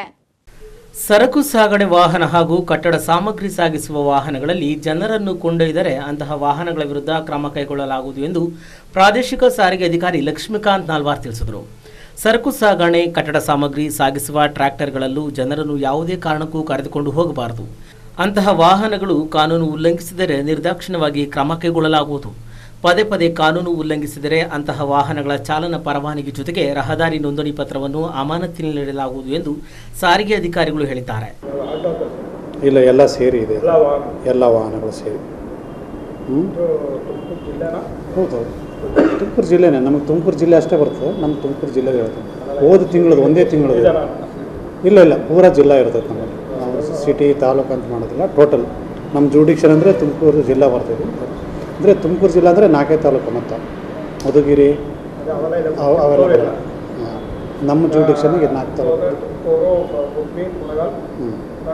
S6: ಸರಕು ಸಾಗಣೆ ವಾಹನ ಹಾಗೂ ಕಟ್ಟಡ ಸಾಮಗ್ರಿ ಸಾಗಿಸುವ ವಾಹನಗಳಲ್ಲಿ ಜನರನ್ನು ಕೊಂಡೊಯ್ದರೆ ಅಂತಹ ವಾಹನಗಳ ವಿರುದ್ಧ ಕ್ರಮ ಕೈಗೊಳ್ಳಲಾಗುವುದು ಎಂದು ಪ್ರಾದೇಶಿಕ ಸಾರಿಗೆ ಅಧಿಕಾರಿ ಲಕ್ಷ್ಮೀಕಾಂತ್ ನಾಲ್ವಾರ್ ತಿಳಿಸಿದರು ಸರಕು ಸಾಗಣೆ ಕಟ್ಟಡ ಸಾಮಗ್ರಿ ಸಾಗಿಸುವ ಟ್ರ್ಯಾಕ್ಟರ್ಗಳಲ್ಲೂ ಜನರನ್ನು ಯಾವುದೇ ಕಾರಣಕ್ಕೂ ಕರೆದುಕೊಂಡು ಹೋಗಬಾರದು ಅಂತಹ ವಾಹನಗಳು ಕಾನೂನು ಉಲ್ಲಂಘಿಸಿದರೆ ನಿರ್ದಾಕ್ಷಿಣ್ಯವಾಗಿ ಕ್ರಮ ಕೈಗೊಳ್ಳಲಾಗುವುದು ಪದೇ ಪದೇ ಕಾನೂನು ಉಲ್ಲಂಘಿಸಿದರೆ ಅಂತಹ ವಾಹನಗಳ ಚಾಲನಾ ಪರವಾನಗಿ ಜೊತೆಗೆ ರಹದಾರಿ ನೋಂದಣಿ ಪತ್ರವನ್ನು ಅಮಾನತಿನಲ್ಲಿಡಲಾಗುವುದು ಎಂದು ಸಾರಿಗೆ ಅಧಿಕಾರಿಗಳು ಹೇಳಿದ್ದಾರೆ
S9: ಇಲ್ಲ ಎಲ್ಲ ಸೇರಿ ಇದೆ ಎಲ್ಲ ವಾಹನಗಳು ಸೇರಿ ಹ್ಞೂ ಹೌದು ತುಮಕೂರು ಜಿಲ್ಲೆನೇ ನಮಗೆ ತುಮಕೂರು ಜಿಲ್ಲೆ ಅಷ್ಟೇ ಬರ್ತದೆ ನಮ್ಮ ತುಮಕೂರು ಜಿಲ್ಲೆ ಇರುತ್ತೆ ಹೋದ ತಿಂಗಳದು ಒಂದೇ ತಿಂಗಳದು ಇಲ್ಲ ಇಲ್ಲ ಪೂರಾ ಜಿಲ್ಲಾ ಇರ್ತದೆ ನಮ್ಮಲ್ಲಿ ನಾವು ಸಿಟಿ ತಾಲೂಕು ಅಂತ ಮಾಡೋದಿಲ್ಲ ಟೋಟಲ್ ನಮ್ಮ ಜುಡಿಕ್ಷನ್ ಅಂದರೆ ತುಮಕೂರು ಜಿಲ್ಲಾ ಬರ್ತದೆ ಅಂದರೆ ತುಮಕೂರು ಜಿಲ್ಲಾ ಅಂದರೆ ನಾಲ್ಕೇ ತಾಲೂಕು ಮತ್ತು ಮಧುಗಿರಿ ಅವ್- ಅವೆಲ್ಲ ಬರಲ್ಲ ಹಾಂ. ನಮ್ಮ ಜುಡಿಕ್ಷನ್ಗೆ ನಾಲ್ಕು ತಾಲೂಕು ಹ್ಞೂ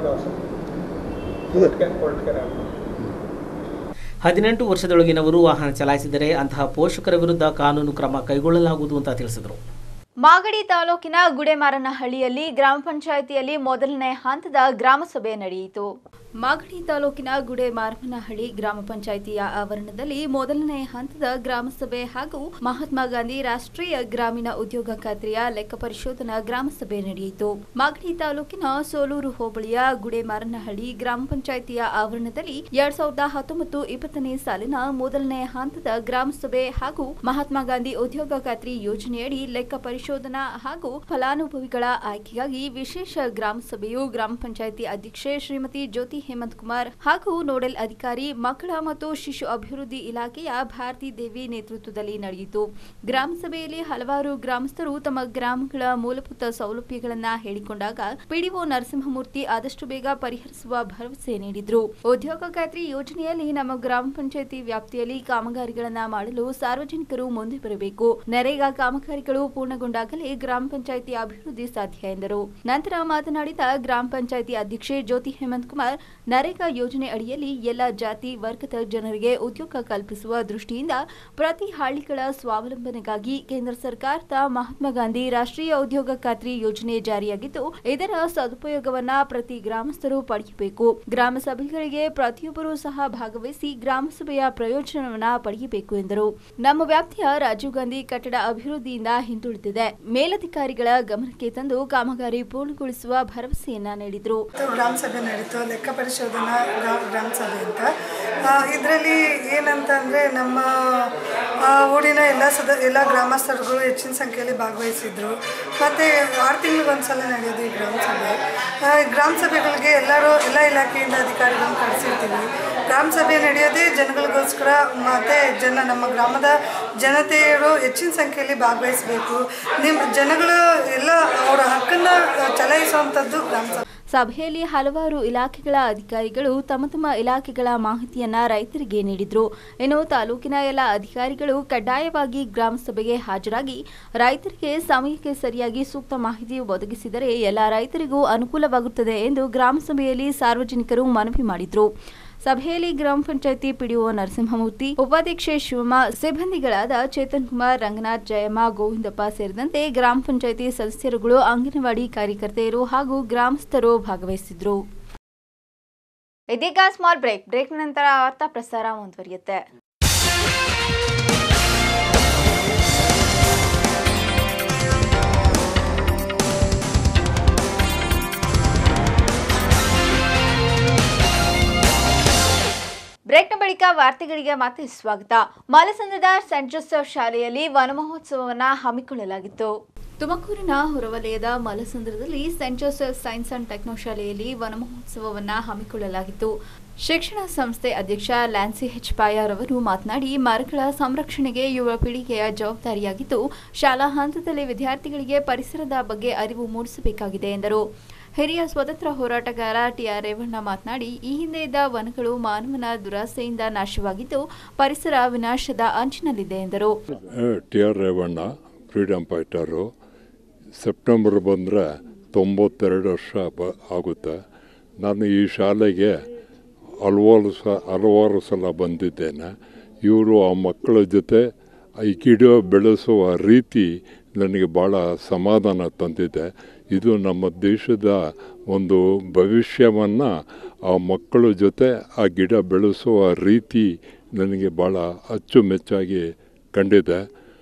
S6: ಹದಿನೆಂಟು ವರ್ಷದೊಳಗಿನವರು ವಾಹನ ಚಲಾಯಿಸಿದರೆ ಅಂತಹ ಪೋಷಕರ ವಿರುದ್ಧ ಕಾನೂನು ಕ್ರಮ ಕೈಗೊಳ್ಳಲಾಗುವುದು ಅಂತ ತಿಳಿಸಿದರು
S5: ಮಾಗಡಿ ತಾಲೂಕಿನ ಗುಡೆಮಾರನಹಳ್ಳಿಯಲ್ಲಿ ಗ್ರಾಮ ಪಂಚಾಯಿತಿಯಲ್ಲಿ ಮೊದಲನೇ ಹಂತದ ಗ್ರಾಮ ಸಭೆ ನಡೆಯಿತು ಮಾಗಡಿ ತಾಲೂಕಿನ ಗುಡೆಮಾರನಹಳ್ಳಿ ಗ್ರಾಮ ಪಂಚಾಯಿತಿಯ ಆವರಣದಲ್ಲಿ ಮೊದಲನೇ ಹಂತದ ಗ್ರಾಮ ಸಭೆ ಹಾಗೂ ಮಹಾತ್ಮ ಗಾಂಧಿ ರಾಷ್ಟ್ರೀಯ ಗ್ರಾಮೀಣ ಉದ್ಯೋಗ ಖಾತ್ರಿಯ ಲೆಕ್ಕ ಪರಿಶೋಧನಾ ಗ್ರಾಮ ಸಭೆ ನಡೆಯಿತು ಮಾಗಡಿ ತಾಲೂಕಿನ ಸೋಲೂರು ಹೋಬಳಿಯ ಗುಡೆಮಾರನಹಳ್ಳಿ ಗ್ರಾಮ ಪಂಚಾಯಿತಿಯ ಆವರಣದಲ್ಲಿ ಎರಡ್ ಸಾವಿರದ ಹತ್ತೊಂಬತ್ತು ಇಪ್ಪತ್ತನೇ ಸಾಲಿನ ಮೊದಲನೇ ಹಂತದ ಗ್ರಾಮ ಸಭೆ ಹಾಗೂ ಮಹಾತ್ಮ ಗಾಂಧಿ ಉದ್ಯೋಗ ಖಾತ್ರಿ ಯೋಜನೆಯಡಿ ಲೆಕ್ಕ ಪರಿಶೋಧನಾ ಹಾಗೂ ಫಲಾನುಭವಿಗಳ ಆಯ್ಕೆಗಾಗಿ ವಿಶೇಷ ಗ್ರಾಮ ಸಭೆಯು ಗ್ರಾಮ ಪಂಚಾಯಿತಿ ಅಧ್ಯಕ್ಷೆ ಶ್ರೀಮತಿ ಜ್ಯೋತಿ ಹೇಮಂತ್ ಕುಮಾರ್ ಹಾಗೂ ನೋಡೆಲ್ ಅಧಿಕಾರಿ ಮಕ್ಕಳ ಮತ್ತು ಶಿಶು ಅಭಿವೃದ್ಧಿ ಇಲಾಖೆಯ ಭಾರತಿ ದೇವಿ ನೇತೃತ್ವದಲ್ಲಿ ನಡೆಯಿತು ಗ್ರಾಮ ಸಭೆಯಲ್ಲಿ ಹಲವಾರು ಗ್ರಾಮಸ್ಥರು ತಮ್ಮ ಗ್ರಾಮಗಳ ಮೂಲಭೂತ ಸೌಲಭ್ಯಗಳನ್ನ ಹೇಳಿಕೊಂಡಾಗ ಪಿಡಿಒ ನರಸಿಂಹಮೂರ್ತಿ ಆದಷ್ಟು ಬೇಗ ಪರಿಹರಿಸುವ ಭರವಸೆ ನೀಡಿದ್ರು ಉದ್ಯೋಗ ಖಾತ್ರಿ ಯೋಜನೆಯಲ್ಲಿ ನಮ್ಮ ಗ್ರಾಮ ಪಂಚಾಯಿತಿ ವ್ಯಾಪ್ತಿಯಲ್ಲಿ ಕಾಮಗಾರಿಗಳನ್ನ ಮಾಡಲು ಸಾರ್ವಜನಿಕರು ಮುಂದೆ ಬರಬೇಕು ನರೇಗಾ ಕಾಮಗಾರಿಗಳು ಪೂರ್ಣಗೊಂಡ ಉಂಡಾಗಲೇ ಗ್ರಾಮ ಪಂಚಾಯಿತಿ ಅಭಿವೃದ್ಧಿ ಸಾಧ್ಯ ಎಂದರು ನಂತರ ಮಾತನಾಡಿದ ಗ್ರಾಮ ಪಂಚಾಯಿತಿ ಅಧ್ಯಕ್ಷೆ ಜ್ಯೋತಿ ಹೇಮಂತ್ ಕುಮಾರ್ ನರೇಗಾ ಯೋಜನೆ ಅಡಿಯಲ್ಲಿ ಎಲ್ಲ ಜಾತಿ ವರ್ಗದ ಜನರಿಗೆ ಉದ್ಯೋಗ ಕಲ್ಪಿಸುವ ದೃಷ್ಟಿಯಿಂದ ಪ್ರತಿ ಹಳ್ಳಿಗಳ ಸ್ವಾವಲಂಬನೆಗಾಗಿ ಕೇಂದ್ರ ಸರ್ಕಾರದ ಮಹಾತ್ಮ ಗಾಂಧಿ ರಾಷ್ಟ್ರೀಯ ಉದ್ಯೋಗ ಖಾತ್ರಿ ಯೋಜನೆ ಜಾರಿಯಾಗಿದ್ದು ಇದರ ಸದುಪಯೋಗವನ್ನ ಪ್ರತಿ ಗ್ರಾಮಸ್ಥರು ಪಡೆಯಬೇಕು ಗ್ರಾಮ ಸಭೆಗಳಿಗೆ ಪ್ರತಿಯೊಬ್ಬರೂ ಸಹ ಭಾಗವಹಿಸಿ ಗ್ರಾಮಸಭೆಯ ಪ್ರಯೋಜನವನ್ನ ಪಡೆಯಬೇಕು ಎಂದರು ನಮ್ಮ ವ್ಯಾಪ್ತಿಯ ರಾಜೀವ್ ಗಾಂಧಿ ಕಟ್ಟಡ ಅಭಿವೃದ್ಧಿಯಿಂದ ಹಿಂದುಳಿದಿದೆ ಮೇಲಧಿಕಾರಿಗಳ ಗಮನಕ್ಕೆ ತಂದು ಕಾಮಗಾರಿ ಪೂರ್ಣಗೊಳಿಸುವ ಭರವಸೆಯನ್ನ ನೀಡಿದರು
S10: ಗ್ರಾಮ ಸಭೆ ನಡೀತು ಲೆಕ್ಕ ಪರಿಶೋಧನಾ ಗ್ರಾಮ ಗ್ರಾಮ ಸಭೆ ಅಂತ ಇದರಲ್ಲಿ ಏನಂತ ಅಂದರೆ ನಮ್ಮ ಆ, ಊರಿನ ಎಲ್ಲ ಸದ ಎಲ್ಲ ಗ್ರಾಮಸ್ಥರುಗಳು ಹೆಚ್ಚಿನ ಸಂಖ್ಯೆಯಲ್ಲಿ ಭಾಗವಹಿಸಿದ್ರು ಮತ್ತು ಆರು ತಿಂಗಳಿಗೊಂದ್ಸಲ ನಡೆಯೋದು ಈ ಗ್ರಾಮ ಸಭೆ ಆ, ಈ ಗ್ರಾಮ ಸಭೆಗಳಿಗೆ ಎಲ್ಲರೂ ಎಲ್ಲ ಇಲಾಖೆಯಿಂದ ಅಧಿಕಾರಿಗಳನ್ನ ಕಳಿಸಿರ್ತೀವಿ ಗ್ರಾಮ ಸಭೆ ನಡೆಯೋದೇ ಜನಗಳಿಗೋಸ್ಕರ ಮತ್ತು ಜನ ನಮ್ಮ ಗ್ರಾಮದ ಜನತೆಯರು ಹೆಚ್ಚಿನ ಸಂಖ್ಯೆಯಲ್ಲಿ ಭಾಗವಹಿಸಬೇಕು ನಿಮ್ಮ ಜನಗಳು ಎಲ್ಲ ಅವರ ಹಕ್ಕನ್ನು ಚಲಾಯಿಸುವಂಥದ್ದು ಗ್ರಾಮ ಸಭೆ
S5: ಸಭೆಯಲ್ಲಿ ಹಲವಾರು ಇಲಾಖೆಗಳ ಅಧಿಕಾರಿಗಳು ತಮ್ಮ ತಮ್ಮ ಇಲಾಖೆಗಳ ಮಾಹಿತಿಯನ್ನ ರೈತರಿಗೆ ನೀಡಿದ್ರು ಇನ್ನು ತಾಲೂಕಿನ ಎಲ್ಲ ಅಧಿಕಾರಿಗಳು ಕಡ್ಡಾಯವಾಗಿ ಗ್ರಾಮ ಸಭೆಗೆ ಹಾಜರಾಗಿ ರೈತರಿಗೆ ಸಮಯಕ್ಕೆ ಸರಿಯಾಗಿ ಸೂಕ್ತ ಮಾಹಿತಿ ಒದಗಿಸಿದರೆ ಎಲ್ಲ ರೈತರಿಗೂ ಅನುಕೂಲವಾಗುತ್ತದೆ ಎಂದು ಗ್ರಾಮ ಸಭೆಯಲ್ಲಿ ಸಾರ್ವಜನಿಕರು ಮನವಿ ಮಾಡಿದ್ರು ಸಭೆಯಲ್ಲಿ ಗ್ರಾಮ ಪಂಚಾಯತಿ ಪಿಡಿಒ ನರಸಿಂಹಮೂರ್ತಿ ಉಪಾಧ್ಯಕ್ಷೆ ಶಿವಮ್ಮ ಸಿಬ್ಬಂದಿಗಳಾದ ಚೇತನ್ ಕುಮಾರ್ ರಂಗನಾಥ್ ಜಯಮ್ಮ ಗೋವಿಂದಪ್ಪ ಸೇರಿದಂತೆ ಗ್ರಾಮ ಪಂಚಾಯತಿ ಸದಸ್ಯರುಗಳು ಅಂಗನವಾಡಿ ಕಾರ್ಯಕರ್ತೆಯರು ಹಾಗೂ ಗ್ರಾಮಸ್ಥರು ಭಾಗವಹಿಸಿದ್ರು ಇದೀಗ ಸ್ಮಾಲ್ ಬ್ರೇಕ್ ಬ್ರೇಕ್ ನಂತರ ವಾರ್ತಾ ಪ್ರಸಾರ ಮುಂದುವರಿಯುತ್ತೆ ಬ್ರೇಕ್ನ ಬಳಿಕ ವಾರ್ತೆಗಳಿಗೆ ಮತ್ತೆ ಸ್ವಾಗತ ಮಲಸಂದ್ರದ ಸೆಂಟ್ ಜೋಸೆಫ್ ಶಾಲೆಯಲ್ಲಿ ವನಮಹೋತ್ಸವವನ್ನು ಹಮ್ಮಿಕೊಳ್ಳಲಾಗಿತ್ತು ತುಮಕೂರಿನ ಹೊರವಲಯದ ಮಲಸಂದ್ರದಲ್ಲಿ Saint Joseph science and techno ಶಾಲೆಯಲ್ಲಿ ವನಮಹೋತ್ಸವವನ್ನು ಹಮ್ಮಿಕೊಳ್ಳಲಾಗಿತ್ತು ಶಿಕ್ಷಣ ಸಂಸ್ಥೆ ಅಧ್ಯಕ್ಷ ಲ್ಯಾನ್ಸಿ ಹೆಚ್ ಪಾಯರ್ ಅವರು ಮಾತನಾಡಿ ಮರಗಳ ಸಂರಕ್ಷಣೆಗೆ ಯುವ ಪೀಳಿಗೆಯ ಜವಾಬ್ದಾರಿಯಾಗಿದ್ದು ಶಾಲಾ ಹಂತದಲ್ಲಿ ವಿದ್ಯಾರ್ಥಿಗಳಿಗೆ ಪರಿಸರದ ಬಗ್ಗೆ ಅರಿವು ಮೂಡಿಸಬೇಕಾಗಿದೆ ಎಂದರು ಹಿರಿಯ ಸ್ವತಂತ್ರ ಹೋರಾಟಗಾರ ಟಿಆರ್ ರೇವಣ್ಣ ಮಾತನಾಡಿ ಈ ಹಿಂದೆ ಇದ್ದ ವನಗಳು ಮಾನವನ ದುರಾಸೆಯಿಂದ ನಾಶವಾಗಿದ್ದು ಪರಿಸರ ವಿನಾಶದ ಅಂಚಿನಲ್ಲಿದೆ ಎಂದರು
S11: T R Revanna freedom fighter September ಬಂದರೆ ತೊಂಬತ್ತೆರಡು ವರ್ಷ ಬ ಆಗುತ್ತೆ ನಾನು ಈ ಶಾಲೆಗೆ ಹಲವಾರು ಸ ಹಲವಾರು ಸಲ ಬಂದಿದ್ದೇನೆ ಇವರು ಆ ಮಕ್ಕಳ ಜೊತೆ ಈ ಗಿಡ ಬೆಳೆಸುವ ರೀತಿ ನನಗೆ ಭಾಳ ಸಮಾಧಾನ ತಂದಿದೆ ಇದು ನಮ್ಮ ದೇಶದ ಒಂದು ಭವಿಷ್ಯವನ್ನು ಆ ಮಕ್ಕಳ ಜೊತೆ ಆ ಗಿಡ ಬೆಳೆಸುವ ರೀತಿ ನನಗೆ ಭಾಳ ಅಚ್ಚುಮೆಚ್ಚಾಗಿ ಕಂಡಿದೆ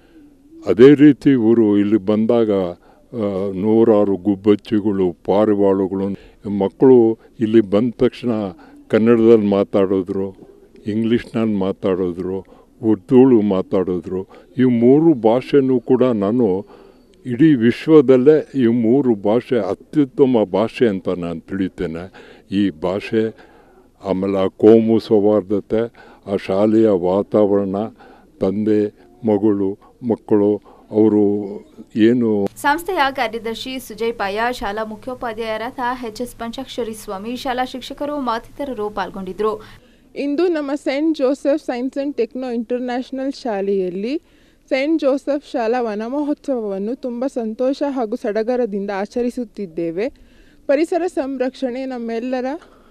S11: ಅದೇ ರೀತಿ ಇವರು ಇಲ್ಲಿ ಬಂದಾಗ ಆ, ನೂರಾರು ಗುಬ್ಬಚ್ಚಿಗಳು ಪಾರಿವಾಳಗಳು ಮಕ್ಕಳು ಇಲ್ಲಿ ಬಂದ ತಕ್ಷಣ ಕನ್ನಡದಲ್ಲಿ ಮಾತಾಡಿದ್ರು ಇಂಗ್ಲೀಷ್ನಲ್ಲಿ ಮಾತಾಡಿದ್ರು ಉರ್ದುಳು ಮಾತಾಡಿದ್ರು ಈ ಮೂರು ಭಾಷೆನೂ ಕೂಡ ನಾನು ಇಡೀ ವಿಶ್ವದಲ್ಲೇ ಈ ಮೂರು ಭಾಷೆ ಅತ್ಯುತ್ತಮ ಭಾಷೆ ಅಂತ ನಾನು ತಿಳಿತೇನೆ ಈ ಭಾಷೆ ಆಮೇಲೆ ಆ ಕೋಮು ಸೌಹಾರ್ದತೆ ಆ ಶಾಲೆಯ ವಾತಾವರಣ ತಂದೆ ಮಗಳು ಮಕ್ಕಳು ಅವರು ಏನು
S5: ಸಂಸ್ಥೆಯ ಕಾರ್ಯದರ್ಶಿ ಸುಜಯ್ ಪಾಯ ಶಾಲಾ ಮುಖ್ಯೋಪಾಧ್ಯಾಯರಾದ ಎಚ್ ಎಸ್ ಪಂಚಾಕ್ಷರಿ ಸ್ವಾಮಿ ಶಾಲಾ ಶಿಕ್ಷಕರು ಮತ್ತಿತರರು ಪಾಲ್ಗೊಂಡಿದ್ದರು
S12: ಇಂದು ನಮ್ಮ Saint Joseph science and techno international ಶಾಲೆಯಲ್ಲಿ ಸೆಂಟ್ ಜೋಸೆಫ್ ಶಾಲಾ ವನಮಹೋತ್ಸವವನ್ನು ತುಂಬ ಸಂತೋಷ ಹಾಗೂ ಸಡಗರದಿಂದ ಆಚರಿಸುತ್ತಿದ್ದೇವೆ ಪರಿಸರ ಸಂರಕ್ಷಣೆ ನಮ್ಮೆಲ್ಲರ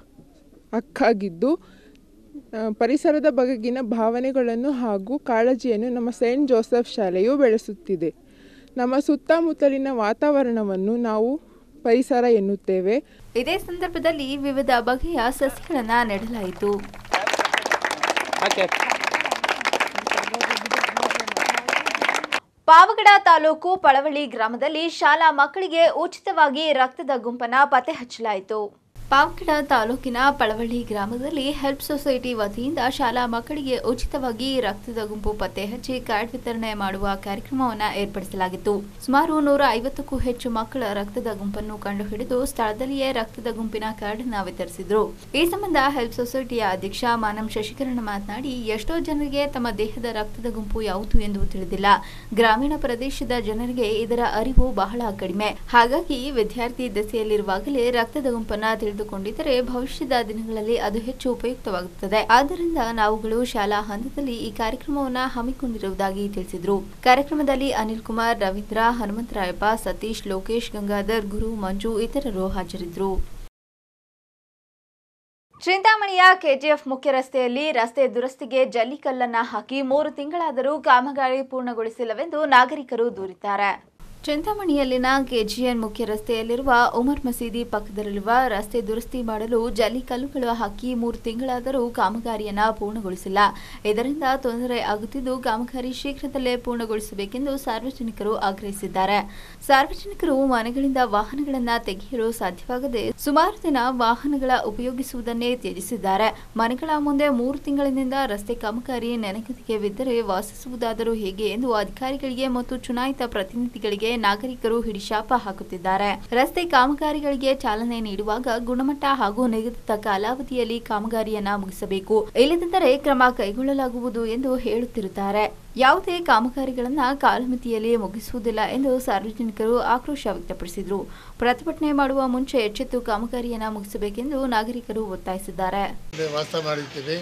S12: ಹಕ್ಕಾಗಿದ್ದು ಆ, ಪರಿಸರದ ಬಗೆಗಿನ ಭಾವನೆಗಳನ್ನು ಹಾಗೂ ಕಾಳಜಿಯನ್ನು ನಮ್ಮ ಸೆಂಟ್ ಜೋಸೆಫ್ ಶಾಲೆಯು ಬೆಳೆಸುತ್ತಿದೆ ನಮ್ಮ ಸುತ್ತಮುತ್ತಲಿನ ವಾತಾವರಣವನ್ನು ನಾವು ಪರಿಸರ ಎನ್ನುತ್ತೇವೆ
S5: ಇದೇ ಸಂದರ್ಭದಲ್ಲಿ ವಿವಿಧ ಬಗೆಯ ಸಸಿಗಳನ್ನು ನೆಡಲಾಯಿತು ಪಾವಗಡ ತಾಲೂಕು ಪಳವಳ್ಳಿ ಗ್ರಾಮದಲ್ಲಿ ಶಾಲಾ ಮಕ್ಕಳಿಗೆ ಉಚಿತವಾಗಿ ರಕ್ತದ ಗುಂಪನ್ನ ಪತ್ತೆ ಹಚ್ಚಲಾಯಿತು ಪಾವಗಡ ತಾಲೂಕಿನ ಪಳವಳ್ಳಿ ಗ್ರಾಮದಲ್ಲಿ ಹೆಲ್ಪ್ ಸೊಸೈಟಿ ವತಿಯಿಂದ ಶಾಲಾ ಮಕ್ಕಳಿಗೆ ಉಚಿತವಾಗಿ ರಕ್ತದ ಗುಂಪು ಪತ್ತೆ ಹಚ್ಚಿ ಕಾರ್ಡ್ ವಿತರಣೆ ಮಾಡುವ ಕಾರ್ಯಕ್ರಮವನ್ನು ಏರ್ಪಡಿಸಲಾಗಿತ್ತು ಸುಮಾರು ನೂರ ಐವತ್ತಕ್ಕೂ ಹೆಚ್ಚು ಮಕ್ಕಳ ರಕ್ತದ ಗುಂಪನ್ನು ಕಂಡುಹಿಡಿದು ಸ್ಥಳದಲ್ಲಿಯೇ ರಕ್ತದ ಗುಂಪಿನ ಕಾರ್ಡ್ ಅನ್ನು ವಿತರಿಸಿದ್ರು ಈ ಸಂಬಂಧ ಹೆಲ್ಪ್ ಸೊಸೈಟಿಯ ಅಧ್ಯಕ್ಷ ಮಾನಂ ಶಶಿಕರಣ ಮಾತನಾಡಿ ಎಷ್ಟೋ ಜನರಿಗೆ ತಮ್ಮ ದೇಹದ ರಕ್ತದ ಗುಂಪು ಯಾವುದು ಎಂದು ತಿಳಿದಿಲ್ಲ ಗ್ರಾಮೀಣ ಪ್ರದೇಶದ ಜನರಿಗೆ ಇದರ ಅರಿವು ಬಹಳ ಕಡಿಮೆ ಹಾಗಾಗಿ ವಿದ್ಯಾರ್ಥಿ ದೆಸೆಯಲ್ಲಿರುವಾಗಲೇ ರಕ್ತದ ಗುಂಪನ್ನ ತಿಳಿದು
S1: ತೆಗೆದುಕೊಂಡಿದ್ದರೆ ಭವಿಷ್ಯದ ದಿನಗಳಲ್ಲಿ ಅದು ಹೆಚ್ಚು ಉಪಯುಕ್ತವಾಗುತ್ತದೆ ಆದ್ದರಿಂದ ನಾವುಗಳು ಶಾಲಾ ಹಂತದಲ್ಲಿ ಈ ಕಾರ್ಯಕ್ರಮವನ್ನು ಹಮ್ಮಿಕೊಂಡಿರುವುದಾಗಿ ತಿಳಿಸಿದರು ಕಾರ್ಯಕ್ರಮದಲ್ಲಿ ಅನಿಲ್ ಕುಮಾರ್ ರವೀಂದ್ರ ಹನುಮಂತರಾಯಪ್ಪ ಸತೀಶ್ ಲೋಕೇಶ್ ಗಂಗಾಧರ್ ಗುರು ಮಂಜು ಇತರರು ಹಾಜರಿದ್ದರು
S5: ಚಿಂತಾಮಣಿಯ ಕೆಜಿಎಫ್ ಮುಖ್ಯ ರಸ್ತೆಯಲ್ಲಿ ರಸ್ತೆ ದುರಸ್ತಿಗೆ ಜಲ್ಲಿಕಲ್ಲನ್ನ ಹಾಕಿ ಮೂರು ತಿಂಗಳಾದರೂ ಕಾಮಗಾರಿ ಪೂರ್ಣಗೊಳಿಸಿಲ್ಲವೆಂದು ನಾಗರಿಕರು ದೂರಿದ್ದಾರೆ
S1: ಚಿಂತಾಮಣಿಯಲ್ಲಿನ ಕೆಜಿಎನ್ ಮುಖ್ಯ ರಸ್ತೆಯಲ್ಲಿರುವ ಉಮರ್ ಮಸೀದಿ ಪಕ್ಕದಲ್ಲಿರುವ ರಸ್ತೆ ದುರಸ್ತಿ ಮಾಡಲು ಜಲ್ಲಿ ಕಲ್ಲುಗಳು ಹಾಕಿ ಮೂರು ತಿಂಗಳಾದರೂ ಕಾಮಗಾರಿಯನ್ನ ಪೂರ್ಣಗೊಳಿಸಿಲ್ಲ ಇದರಿಂದ ತೊಂದರೆ ಆಗುತ್ತಿದ್ದು ಕಾಮಗಾರಿ ಶೀಘ್ರದಲ್ಲೇ ಪೂರ್ಣಗೊಳಿಸಬೇಕೆಂದು ಸಾರ್ವಜನಿಕರು ಆಗ್ರಹಿಸಿದ್ದಾರೆ ಸಾರ್ವಜನಿಕರು ಮನೆಗಳಿಂದ ವಾಹನಗಳನ್ನ ತೆಗೆಯಲು ಸಾಧ್ಯವಾಗದೆ ಸುಮಾರು ದಿನ ವಾಹನಗಳ ಉಪಯೋಗಿಸುವುದನ್ನೇ ತ್ಯಜಿಸಿದ್ದಾರೆ ಮನೆಗಳ ಮುಂದೆ ಮೂರು ತಿಂಗಳಿನಿಂದ ರಸ್ತೆ ಕಾಮಗಾರಿ ನೆನೆಗುದಿಗೆ ಬಿದ್ದರೆ ವಾಸಿಸುವುದಾದರೂ ಹೇಗೆ ಎಂದು ಅಧಿಕಾರಿಗಳಿಗೆ ಮತ್ತು ಚುನಾಯಿತ ಪ್ರತಿನಿಧಿಗಳಿಗೆ ನಾಗರಿಕರು ಹಿಡಿಶಾಪ ಹಾಕುತ್ತಿದ್ದಾರೆ ರಸ್ತೆ ಕಾಮಗಾರಿಗಳಿಗೆ ಚಾಲನೆ ನೀಡುವಾಗ ಗುಣಮಟ್ಟ ಹಾಗೂ ನಿಗದಿತ ಕಾಲಾವಧಿಯಲ್ಲಿ ಕಾಮಗಾರಿಯನ್ನ ಮುಗಿಸಬೇಕು ಇಲ್ಲದಿದ್ದರೆ ಕ್ರಮ ಕೈಗೊಳ್ಳಲಾಗುವುದು ಎಂದು ಹೇಳುತ್ತಿರುತ್ತಾರೆ ಯಾವುದೇ ಕಾಮಗಾರಿಗಳನ್ನ ಕಾಲಮಿತಿಯಲ್ಲಿ ಮುಗಿಸುವುದಿಲ್ಲ ಎಂದು ಸಾರ್ವಜನಿಕರು ಆಕ್ರೋಶ ವ್ಯಕ್ತಪಡಿಸಿದರು ಪ್ರತಿಭಟನೆ ಮಾಡುವ ಮುಂಚೆ ಎಚ್ಚೆತ್ತು ಕಾಮಗಾರಿಯನ್ನ ಮುಗಿಸಬೇಕೆಂದು ನಾಗರಿಕರು ಒತ್ತಾಯಿಸಿದ್ದಾರೆ
S13: ವಾಸ ಮಾಡಿರ್ತೀವಿ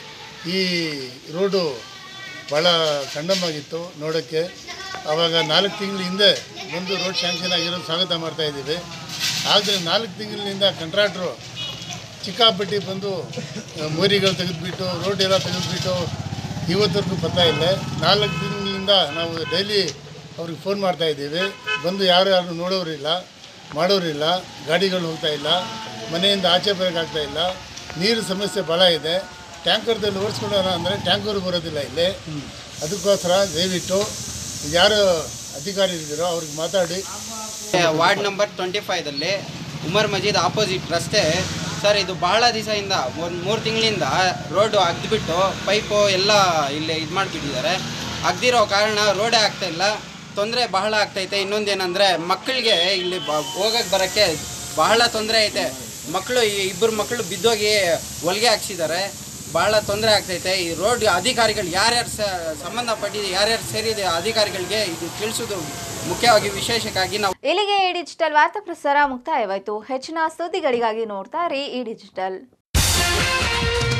S13: ಈ ರೋಡು ಭಾಳ ಕಂಡಮಾಗಿತ್ತು ನೋಡೋಕ್ಕೆ ಆವಾಗ ನಾಲ್ಕು ತಿಂಗಳ ಹಿಂದೆ ಒಂದು ರೋಡ್ ಸ್ಯಾಂಕ್ಷನ್ ಆಗಿರೋದು ಸ್ವಾಗತ ಮಾಡ್ತಾ ಇದ್ದೀವಿ ಆದರೆ ನಾಲ್ಕು ತಿಂಗಳಿನಿಂದ ಕಂಟ್ರಾಕ್ಟ್ರು ಚಿಕ್ಕಾಪಟ್ಟಿ ಬಂದು ಆ, ಮೋರಿಗಳು ತೆಗೆದುಬಿಟ್ಟು ರೋಡ್ ಎಲ್ಲ ತೆಗೆದುಬಿಟ್ಟು ಇವತ್ತರೆಗೂ ಬರ್ತಾ ಇಲ್ಲ ನಾಲ್ಕು ದಿನಗಳಿಂದ ನಾವು ಡೈಲಿ ಅವ್ರಿಗೆ ಫೋನ್ ಮಾಡ್ತಾ ಇದ್ದೀವಿ ಬಂದು ಯಾರು ಯಾರು ನೋಡೋರಿಲ್ಲ ಮಾಡೋರಿಲ್ಲ ಗಾಡಿಗಳು ಹೋಗ್ತಾ ಇಲ್ಲ ಮನೆಯಿಂದ ಆಚೆ ಬರೋಕ್ಕಾಗ್ತಾ ಇಲ್ಲ ನೀರು ಸಮಸ್ಯೆ ಭಾಳ ಇದೆ ಟ್ಯಾಂಕರ್ದಲ್ಲಿ ಓಡಿಸ್ಕೊಳ್ಳೋಣ ಅಂದರೆ ಟ್ಯಾಂಕರ್ ಬರೋದಿಲ್ಲ ಇಲ್ಲಿ ಅದಕ್ಕೋಸ್ಕರ ದಯವಿಟ್ಟು ಯಾರು ಅಧಿಕಾರಿ ಇದ್ದೀರೋ ಅವ್ರಿಗೆ ಮಾತಾಡಿ
S14: ವಾರ್ಡ್ ನಂಬರ್ ಟ್ವೆಂಟಿ ಫೈವ್ದಲ್ಲಿ ಉಮರ್ ಮಜೀದ್ ಆಪೋಸಿಟ್ ರಸ್ತೆ ಸರ್ ಇದು ಬಹಳ ದಿವಸದಿಂದ ಒಂದು ಮೂರು ತಿಂಗಳಿಂದ ರೋಡು ಅಗ್ದುಬಿಟ್ಟು ಪೈಪು ಎಲ್ಲ ಇಲ್ಲಿ ಇದು ಮಾಡಿಬಿಟ್ಟಿದ್ದಾರೆ ಅಗ್ದಿರೋ ಕಾರಣ ರೋಡೇ ಆಗ್ತಾ ಇಲ್ಲ ತೊಂದರೆ ಬಹಳ ಆಗ್ತೈತೆ ಇನ್ನೊಂದೇನೆಂದರೆ ಮಕ್ಕಳಿಗೆ ಇಲ್ಲಿ ಹೋಗಕ್ಕೆ ಬರೋಕ್ಕೆ ಬಹಳ ತೊಂದರೆ ಐತೆ ಮಕ್ಕಳು ಇಬ್ಬರು ಮಕ್ಕಳು ಬಿದ್ದೋಗಿ ಹೊಲಿಗೆ ಹಾಕ್ಸಿದ್ದಾರೆ ಭಾಳ ತೊಂದರೆ ಆಗ್ತೈತೆ ಈ ರೋಡ್ ಅಧಿಕಾರಿಗಳು ಯಾರ್ಯಾರು ಸ ಸಂಬಂಧಪಟ್ಟಿದ್ದು ಯಾರ್ಯಾರು ಸೇರಿದೆ ಅಧಿಕಾರಿಗಳಿಗೆ ಇದು ತಿಳಿಸೋದು ಮುಖ್ಯವಾಗಿ ವಿಶೇಷಕ್ಕಾಗಿ ನಾವು
S5: ಇಲ್ಲಿಗೆ ಈ ಡಿಜಿಟಲ್ ವಾರ್ತಾ ಪ್ರಸಾರ ಮುಕ್ತಾಯವಾಯಿತು ಹೆಚ್ಚಿನ ಸುದ್ದಿಗಳಿಗಾಗಿ ನೋಡ್ತಾ ಇರಿ ಈ ಡಿಜಿಟಲ್